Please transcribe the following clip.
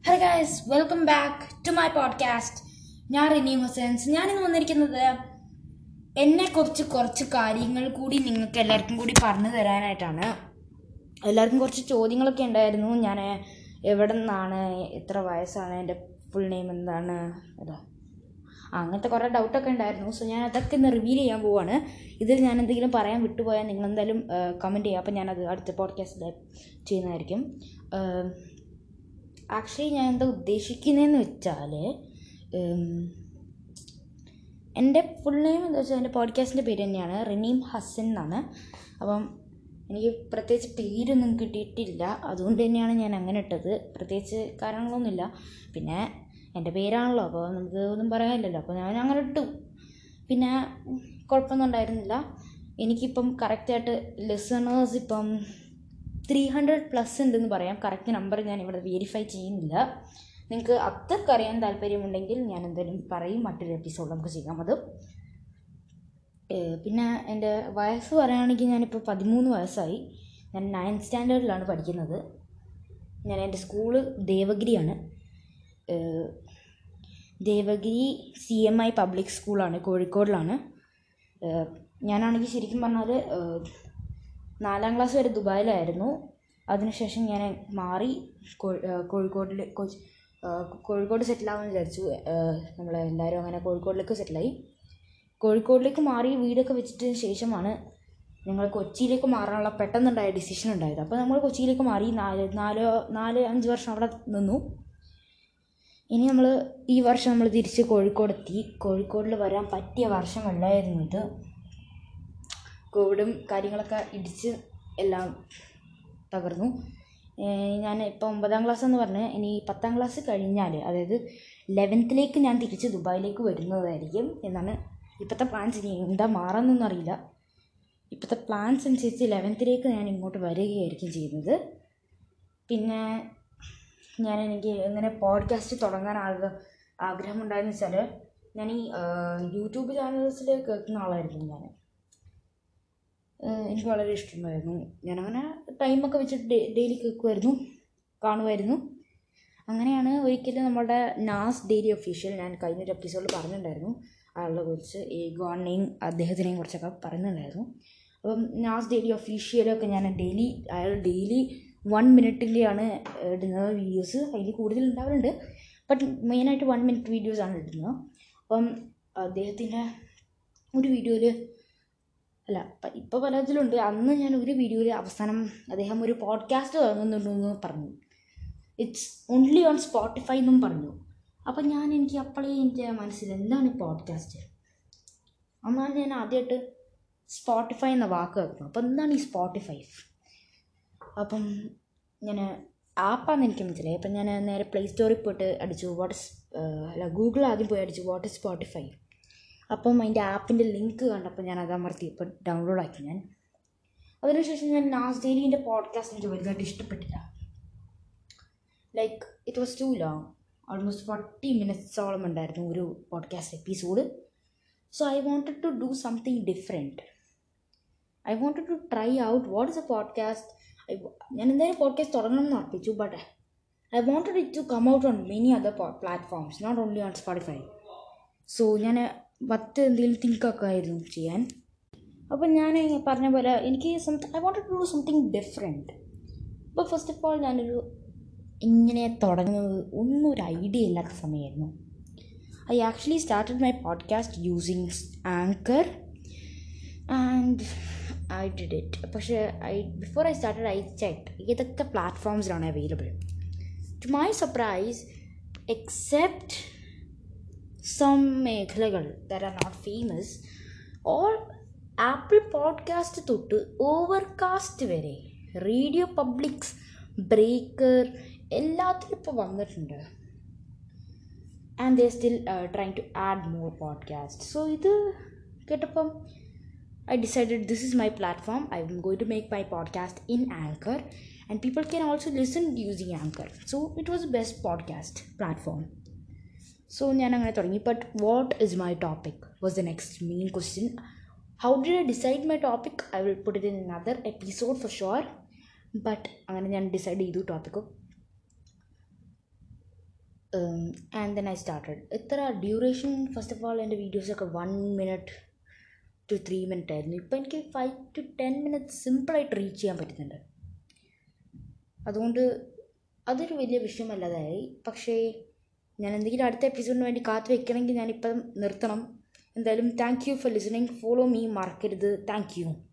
hello guys welcome back to my podcast ഞാൻ റിനീം ഹുസൈൻസ് ഞാനിന്ന് വന്നിരിക്കുന്നത് എന്നെക്കുറിച്ച് കുറച്ച് കാര്യങ്ങൾ കൂടി നിങ്ങൾക്ക് എല്ലാവർക്കും കൂടി പറഞ്ഞു തരാനായിട്ടാണ് എല്ലാവർക്കും കുറച്ച് ചോദ്യങ്ങളൊക്കെ ഉണ്ടായിരുന്നു ഞാൻ എവിടെ നിന്നാണ് എത്ര വയസ്സാണ് എൻ്റെ ഫുൾ നെയിം എന്താണ് അതാ അങ്ങനത്തെ കുറേ ഡൗട്ടൊക്കെ ഉണ്ടായിരുന്നു സോ ഞാൻ അതൊക്കെ ഇന്ന് റിവീൽ ചെയ്യാൻ പോവാണ് ഇതിൽ ഞാൻ എന്തെങ്കിലും പറയാൻ വിട്ടുപോയാൽ നിങ്ങൾ എന്തായാലും കമൻറ്റ് ചെയ്യുക അപ്പോൾ ഞാനത് അടുത്ത പോഡ്കാസ്റ്റിൽ ചെയ്യുന്നതായിരിക്കും ആക്ച്വലി ഞാൻ എന്താ ഉദ്ദേശിക്കുന്നതെന്ന് വെച്ചാൽ എൻ്റെ ഫുൾ നെയിം എന്താ വെച്ചാൽ എൻ്റെ പോഡ്കാസ്റ്റിൻ്റെ പേര് തന്നെയാണ് റിനീം ഹസൻ എന്നാണ് അപ്പം എനിക്ക് പ്രത്യേകിച്ച് പേരൊന്നും കിട്ടിയിട്ടില്ല അതുകൊണ്ട് തന്നെയാണ് ഞാൻ അങ്ങനെ ഇട്ടത് പ്രത്യേകിച്ച് കാരണങ്ങളൊന്നുമില്ല പിന്നെ എൻ്റെ പേരാണല്ലോ അപ്പോൾ നമുക്ക് ഒന്നും പറയാനില്ലല്ലോ അപ്പോൾ ഞാൻ അങ്ങനെ ഇട്ടു പിന്നെ കുഴപ്പമൊന്നും ഉണ്ടായിരുന്നില്ല എനിക്കിപ്പം കറക്റ്റായിട്ട് ലിസണേഴ്സ് ഇപ്പം ത്രീ ഹൺഡ്രഡ് പ്ലസ് ഉണ്ടെന്ന് പറയാം കറക്റ്റ് നമ്പർ ഞാൻ ഇവിടെ വെരിഫൈ ചെയ്യുന്നില്ല നിങ്ങൾക്ക് അത്രയ്ക്ക് അറിയാൻ താല്പര്യമുണ്ടെങ്കിൽ ഞാൻ എന്തായാലും പറയും മറ്റൊരു എപ്പിസോഡ് നമുക്ക് ചെയ്യാം അത് പിന്നെ എൻ്റെ വയസ്സ് പറയുകയാണെങ്കിൽ ഞാനിപ്പോൾ പതിമൂന്ന് വയസ്സായി ഞാൻ നയൻത് സ്റ്റാൻഡേർഡിലാണ് പഠിക്കുന്നത് ഞാൻ എൻ്റെ സ്കൂള് ദേവഗിരിയാണ് Devagiri C M I public സ്കൂളാണ് കോഴിക്കോടിലാണ് ഞാനാണെങ്കിൽ ശരിക്കും പറഞ്ഞാൽ നാലാം ക്ലാസ് വരെ ദുബായിലായിരുന്നു അതിനുശേഷം ഞാൻ മാറി കോഴിക്കോടിൽ കോഴിക്കോട് സെറ്റിലാവാമെന്ന് വിചാരിച്ചു നമ്മളെല്ലാവരും അങ്ങനെ കോഴിക്കോടിലേക്ക് സെറ്റിലായി കോഴിക്കോടിലേക്ക് മാറി വീടൊക്കെ വെച്ചിട്ട് ശേഷമാണ് ഞങ്ങൾ കൊച്ചിയിലേക്ക് മാറാനുള്ള പെട്ടെന്നുണ്ടായ ഡിസിഷൻ ഉണ്ടായത് അപ്പോൾ നമ്മൾ കൊച്ചിയിലേക്ക് മാറി നാല് നാല് നാല് അഞ്ച് വർഷം അവിടെ നിന്നു ഇനി നമ്മൾ ഈ വർഷം നമ്മൾ തിരിച്ച് കോഴിക്കോടെത്തി കോഴിക്കോടിൽ വരാൻ പറ്റിയ വർഷമല്ലായിരുന്നു ഇത് കോവിഡും കാര്യങ്ങളൊക്കെ ഇടിച്ച് എല്ലാം തകർന്നു ഞാൻ ഇപ്പോൾ ഒമ്പതാം ക്ലാസ് എന്ന് പറഞ്ഞ് ഇനി പത്താം ക്ലാസ് കഴിഞ്ഞാൽ അതായത് ലെവൻത്തിലേക്ക് ഞാൻ തിരിച്ച് ദുബായിലേക്ക് വരുന്നതായിരിക്കും എന്നാണ് ഇപ്പോഴത്തെ പ്ലാൻസ് ഇനി എന്താ മാറുന്നൊന്നും അറിയില്ല ഇപ്പോഴത്തെ പ്ലാൻസ് അനുസരിച്ച് ലെവൻത്തിലേക്ക് ഞാൻ ഇങ്ങോട്ട് വരികയായിരിക്കും ചെയ്യുന്നത് പിന്നെ ഞാൻ എനിക്ക് എങ്ങനെ പോഡ്കാസ്റ്റ് തുടങ്ങാൻ ആഗ്രഹം ആഗ്രഹമുണ്ടായെന്ന് വെച്ചാൽ ഞാൻ ഈ യൂട്യൂബ് ചാനൽസിൽ കേൾക്കുന്ന ആളായിരുന്നു ഞാൻ എനിക്ക് വളരെ ഇഷ്ടമുണ്ടായിരുന്നു ഞാനങ്ങനെ ടൈമൊക്കെ വെച്ചിട്ട് ഡെയിലി കേൾക്കുമായിരുന്നു കാണുമായിരുന്നു അങ്ങനെയാണ് ഒരിക്കലും നമ്മുടെ നാസ് ഡെയിലി ഒഫീഷ്യൽ ഞാൻ കഴിഞ്ഞൊരു എപ്പിസോഡിൽ പറഞ്ഞിട്ടുണ്ടായിരുന്നു അയാളെ കുറിച്ച് ഈ ഗോണിനെയും അദ്ദേഹത്തിനെയും കുറിച്ചൊക്കെ പറയുന്നുണ്ടായിരുന്നു അപ്പം നാസ് ഡെയിലി ഒഫീഷ്യലൊക്കെ ഞാൻ ഡെയിലി അയാൾ ഡെയിലി വൺ മിനിറ്റിൻ്റെയാണ് ഇടുന്നത് വീഡിയോസ് അതിൽ കൂടുതൽ ഉണ്ടാവാറുണ്ട് ബട്ട് മെയിനായിട്ട് വൺ മിനിറ്റ് വീഡിയോസാണ് ഇടുന്നത് അപ്പം അദ്ദേഹത്തിൻ്റെ ഒരു വീഡിയോയിൽ അല്ല ഇപ്പോൾ പലതിലുണ്ട് അന്ന് ഞാൻ ഒരു വീഡിയോയിൽ അവസാനം അദ്ദേഹം ഒരു പോഡ്കാസ്റ്റ് തുടങ്ങുന്നുണ്ടെന്ന് പറഞ്ഞു ഇറ്റ്സ് ഓൺലി ഓൺ സ്പോട്ടിഫൈ എന്നും പറഞ്ഞു അപ്പം ഞാൻ എനിക്ക് അപ്പോഴേ എൻ്റെ മനസ്സിൽ എന്താണ് ഈ പോഡ്കാസ്റ്റ് അന്നാണ് ഞാൻ ആദ്യമായിട്ട് സ്പോട്ടിഫൈ എന്ന വാക്ക് കേൾക്കുന്നത് അപ്പം എന്താണ് ഈ സ്പോട്ടിഫൈ അപ്പം ഞാൻ ആപ്പാന്ന് എനിക്ക് മനസ്സിലായി അപ്പം ഞാൻ നേരെ പ്ലേ സ്റ്റോറിൽ പോയിട്ട് അടിച്ചു വാട്ട് ഇസ് അല്ല ഗൂഗിൾ ആദ്യം പോയി അടിച്ചു വാട്ട് ഇസ് സ്പോട്ടിഫൈ അപ്പം അതിൻ്റെ ആപ്പിൻ്റെ ലിങ്ക് കണ്ടപ്പോൾ ഞാൻ അത് അമർത്തി ഇപ്പം ഡൗൺലോഡ് ആക്കി ഞാൻ അതിനുശേഷം ഞാൻ നാസ് ഡെയിലിൻ്റെ പോഡ്കാസ്റ്റ് എനിക്ക് വലുതായിട്ട് ഇഷ്ടപ്പെട്ടില്ല like it was too long almost forty മിനിറ്റ്സോളം ഉണ്ടായിരുന്നു ഒരു podcast episode so I wanted to do something different I wanted to try out what is a podcast ഞാൻ എന്തായാലും പോഡ്കാസ്റ്റ് തുടങ്ങണം എന്ന് ഉറപ്പിച്ചു but I wanted it to come out on many other platforms not only on Spotify so ഞാൻ പത്ത് എന്തെങ്കിലും തിങ്കൊക്കെ ആയിരുന്നു ചെയ്യാൻ അപ്പം ഞാൻ പറഞ്ഞ പോലെ എനിക്ക് something I wanted to do something different അപ്പോൾ ഫസ്റ്റ് ഓഫ് ഓൾ ഞാനൊരു ഇങ്ങനെ തുടങ്ങുന്നത് ഒന്നും ഒരു ഐഡിയ ഇല്ലാത്ത സമയമായിരുന്നു I actually started my podcast using Anchor and I did it പക്ഷേ I before I started I check ഏതൊക്കെ പ്ലാറ്റ്ഫോംസിലാണ് available to my surprise except some മേഖലകൾ there are not famous all Apple podcast തൊട്ട് Overcast വരെ radio publics Breaker എല്ലാത്തിലും ഇപ്പോൾ വന്നിട്ടുണ്ട് and they still trying to add more podcast so ഇത് കേട്ടപ്പം I decided this is my platform I'm going to make my podcast in Anchor and people can also listen using Anchor so it was best podcast platform so ഞാൻ അങ്ങനെ തുടങ്ങി but what is my topic was the next main question how did I decide my topic I will put it in another episode for sure but അങ്ങനെ ഞാൻ decide ചെയ്തു ടോപ്പിക്കും and then I started ഇത്ര duration first of all എൻ്റെ വീഡിയോസൊക്കെ one minute two three minute ആയിരുന്നു ഇപ്പോൾ എനിക്ക് five to ten minutes സിമ്പിളായിട്ട് റീച്ച് ചെയ്യാൻ പറ്റുന്നുണ്ട് അതുകൊണ്ട് അതൊരു വലിയ വിഷയമല്ലാതായി പക്ഷേ ഞാൻ എന്തെങ്കിലും അടുത്ത എപ്പിസോഡിന് വേണ്ടി കാത്തു വെക്കണമെങ്കിൽ ഞാനിപ്പം നിർത്തണം എന്തായാലും thank you for listening follow me മറക്കരുത് താങ്ക് യു